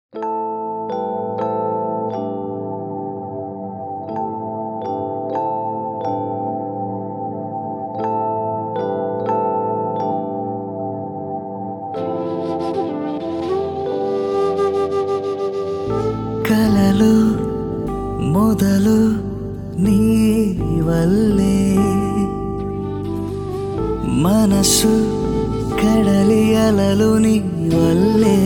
కలలు మొదలు నీ వల్లే మనసు కడలి అలలు నీ వల్లే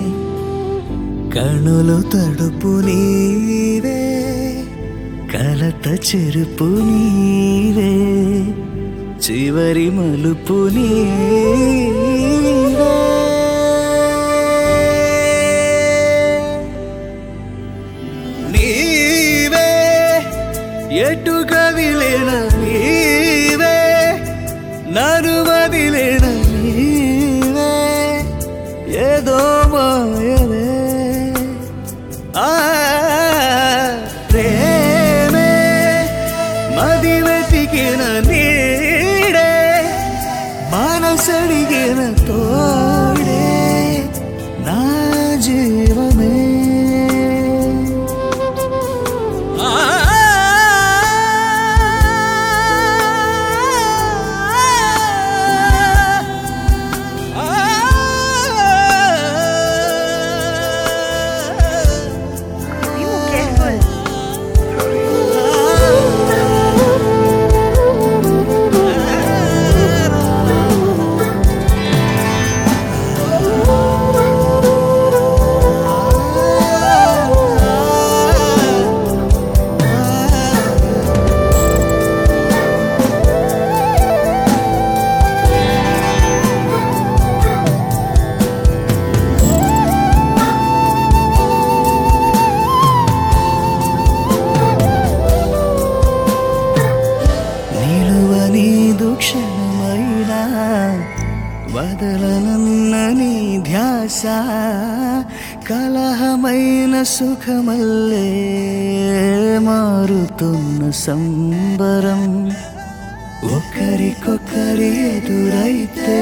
కణులు తడుపు నీవే కలత చెరుపు నీవే చివరి మలుపు నీవే నీవే ఎటు కదిలిన నీవే నన్ను వదిలిన నీవే ఏదో మాయలే ఆ ప్రేమే మది వెతికిన నీడే మనసడిగిన తోడే నా జీవమే You careful. నిలువనీదు క్షణమైనా వదలనన్న నీ ధ్యాస కలహమైన సుఖమల్లే మారుతున్న సంబరం ఒకరికొకరి ఎదురైతే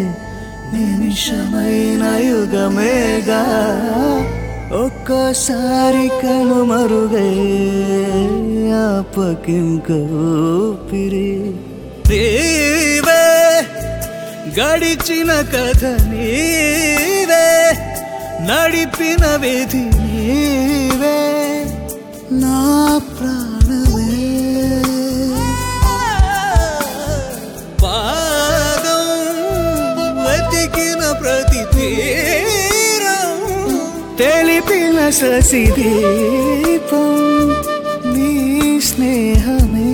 నిమిషమైన యుగమేగా ఒక్కోసారి కనుమరుగై ఆపకింక ఊపిరి నీవే గడిచిన కథ నీవే నడిపిన విధి నీవే నా ప్రాణమే పాదం వెతికిన ప్రతి తీరం తెలిపిన శశి దీపం నీ స్నేహమే